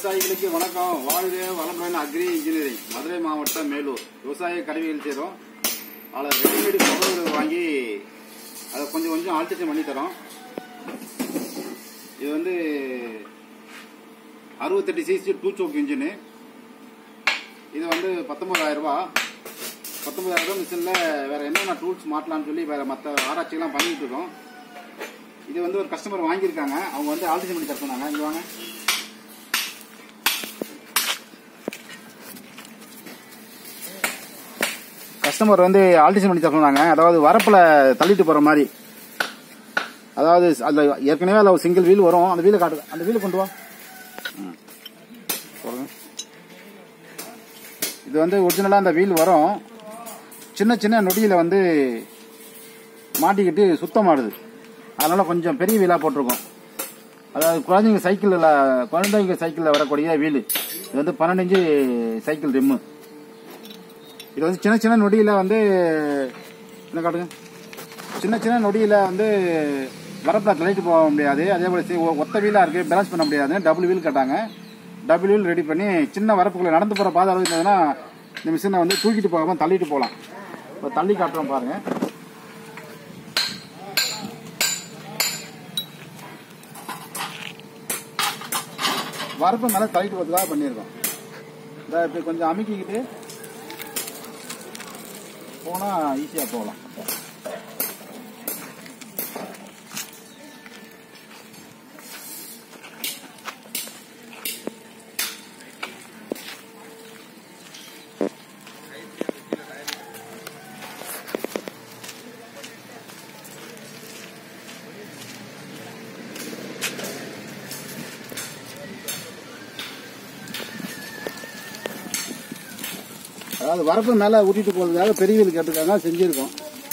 விவசாயிகளுக்கு வணக்கம் வாழ்க வளமுடன் அக்ரி இன்ஜினியரிங் மதுரை மாவட்டம் மேலூர் விவசாய கருவிகள் செய்கிறோம் அதில் ரெடிமேடு பொருள்கள் வாங்கி அதை கொஞ்சம் கொஞ்சம் ஆல்டேஷன் பண்ணி தரோம் இது வந்து அறுபத்தெட்டு சிசி டூ சோக் இன்ஜினு இது வந்து பத்தொன்பதாயிரம் ரூபாய் பத்தொன்பதாயிரம் ரூபாய் மிஷினில் வேற என்னென்ன டூல்ஸ் மாட்டலாம்னு சொல்லி வேற மற்ற ஆராய்ச்சிகள்லாம் பண்ணிட்டு இருக்கோம் இது வந்து ஒரு கஸ்டமர் வாங்கியிருக்காங்க அவங்க வந்து ஆல்டேஷன் பண்ணி தர சொன்னாங்க இங்க வாங்க கஸ்டமர் வந்து ஆல்டேஷன் பண்ணி தர சொன்னாங்க அதாவது வரப்பில் தள்ளிட்டு போற மாதிரி அதாவது அதில் ஏற்கனவே அதில் ஒரு சிங்கிள் வீல் வரும் அந்த வீலை காட்டு அந்த வீலை கொண்டு வா ம். சொல்லுங்க. இது வந்து ஒரிஜினலாக அந்த வீல் வரும் சின்ன சின்ன நொடியில் வந்து மாட்டிக்கிட்டு சுத்தமாடுது அதனால கொஞ்சம் பெரிய வீலாக போட்டிருக்கோம் அதாவது குழந்தைங்க சைக்கிளில் குழந்தைங்க சைக்கிளில் வரக்கூடிய வீல் இது வந்து பன்னெண்டு இன்ச்சு சைக்கிள் ரிம்மு இது வந்து சின்ன சின்ன நொடியில் வந்து என்ன காட்டுங்க சின்ன சின்ன நொடியில் வந்து வரப்பில் தள்ளிட்டு போக முடியாது அதே போல சி- ஒ- ஒத்த வீலாக இருக்குது பேலன்ஸ் பண்ண முடியாது டபுள் வீல் கேட்டாங்க டபுள் வீல் ரெடி பண்ணி சின்ன வரப்புக்குள்ளே நடந்து போகிற பாதை அளவு இருந்ததுன்னா இந்த மிஷினை வந்து தூக்கிட்டு போகாமல் தள்ளிட்டு போகலாம் இப்போ தள்ளி காட்டுறோம் பாருங்க வரப்பு மேலே தள்ளிட்டு போகிறதுக்காக பண்ணியிருக்கோம் இதை இப்படி கொஞ்சம் அமுக்கிக்கிட்டு போனால் ஈஸியாக போகலாம் அதாவது வரப்பு மேலே ஊட்டிட்டு போகிறதுக்காக பெரிய வீல் கேட்டிருக்காங்க செஞ்சுருக்கோம்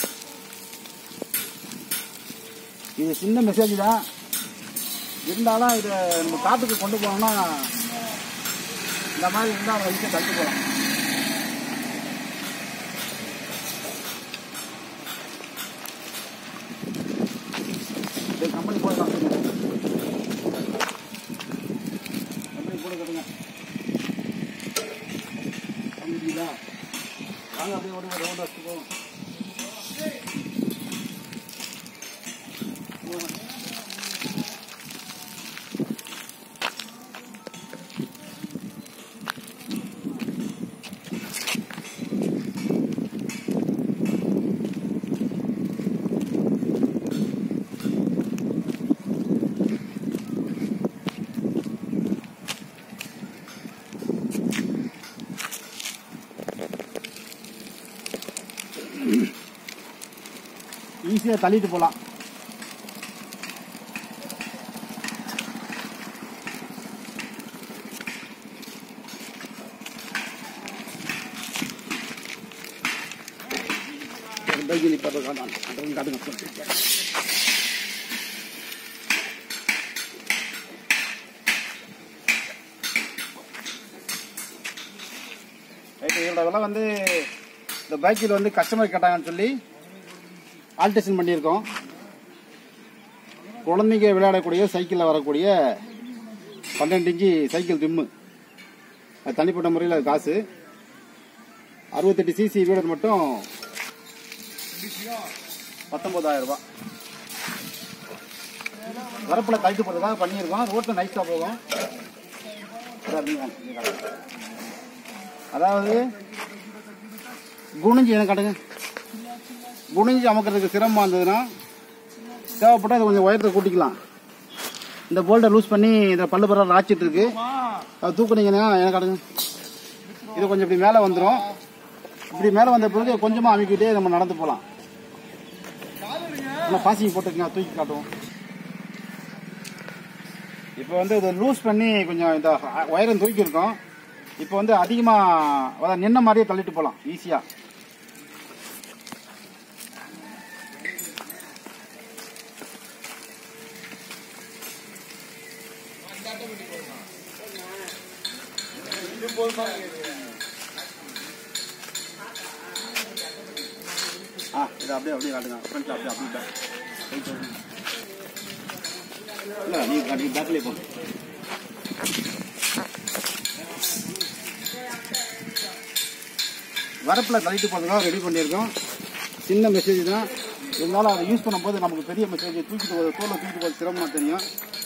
இது சின்ன மெசேஜ் தான் இருந்தாலும் இதை நம்ம காட்டுக்கு கொண்டு போனோம்னா இந்த மாதிரி இருந்தால் அவங்க ஈஸியாக தள்ளி போகலாம் இது கம்பெனி போடலாம் கம்பெனி போட கட்டுங்க புரியுதா வாங்க அப்படியே ஓடி ஒரு ரவுண்ட் வச்சுட்டு போவோம் ஈஸியாக தள்ளிட்டு போகலாம் பைக்கில் இப்போ காட்டுங்க காட்டுங்க ரைட்டு இதோட விலை வந்து இந்த பைக்கில் வந்து கஸ்டமர் கேட்டாங்கன்னு சொல்லி ஆல்டேஷன் பண்ணியிருக்கோம் குழந்தைங்க விளையாடக்கூடிய சைக்கிளில் வரக்கூடிய பன்னெண்டு இன்ச்சு சைக்கிள் ரிம்மு அது தனிப்பட்ட முறையில் அது காசு அறுபத்தெட்டு சிசி வீடு மட்டும் பத்தொன்பதாயிரம் ரூபாய் வரப்பில் கழித்து போகிறதுக்காக பண்ணியிருக்கோம் ரோட்டில் நைஸாக போகும் இது அப்படிங்க, இங்க காட்டுங்க. அதாவது குனிஞ்சு எனக்கு காட்டுங்க குனிஞ்சு அமுக்கிறதுக்கு சிரமமாக இருந்ததுன்னா தேவைப்பட்டால் அதை கொஞ்சம் உயரத்தை கூட்டிக்கலாம் இந்த போல்ட்டை லூஸ் பண்ணி இந்த பல்லு பரவ ராச்சிட்டு இருக்கு அது தூக்குனீங்கன்னா எனக்கு அடுங்க இது கொஞ்சம் இப்படி மேலே வந்துடும் இப்படி மேலே வந்த பிறகு கொஞ்சமாக அமுக்கிட்டே நம்ம நடந்து போகலாம் ஆனால் பாசிங் போட்டுருக்கீங்க தூக்கி காட்டுவோம் இப்போ வந்து இதை லூஸ் பண்ணி கொஞ்சம் இந்த ஒயரம் தூக்கியிருக்கோம் இப்போ வந்து அதிகமாக அதாவது நின்ன மாதிரியே தள்ளிட்டு போகலாம் ஈஸியாக ஆ இதை அப்படியே அப்படியே காட்டுங்க ஃப்ரண்ட்ல அப்படியே அப்படியே back. Right side. இல்ல நீ நீ பேக்லயே போங்க வரப்பில் தள்ளிட்டு போகிறதுக்காக ரெடி பண்ணியிருக்கோம் சின்ன மெசேஜ் தான் இருந்தாலும் அதை யூஸ் பண்ணும்போது நமக்கு பெரிய மெசேஜ் தூக்கிட்டு போகிறது தோலை தூக்கிட்டு போகிறது சிரமமா தெரியும்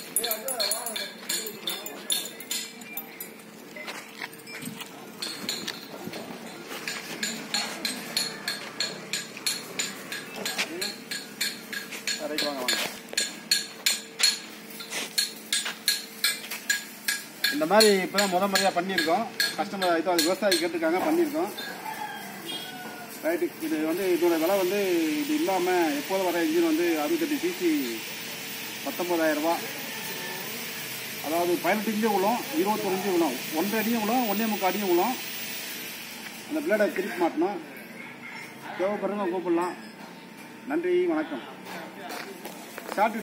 ரைட் வாங்க வாங்க இந்த மாதிரி இப்போ தான் முத முறையாக பண்ணியிருக்கோம் கஸ்டமர் இது அது விவசாயி கேட்டிருக்காங்க பண்ணியிருக்கோம் ரைட்டு இது வந்து இதோட விலை வந்து இது இல்லாமல் எப்போதும் வர இன்ஜின் வந்து அறுபத்தெட்டு சிசி பத்தொம்பதாயிரம் ரூபா அதாவது பதினெட்டு இன்ச்சு விழும் இருபத்தொரு இன்ச்சு விழும் ஒன்றரை அடியும் விழும் ஒன்றே முக்கால் அடியும் விழும் அந்த பிளேடை திருப்பி மாட்டணும் தேவைப்படுறவங்க கூப்பிடலாம் நன்றி வணக்கம் ஷார்ட்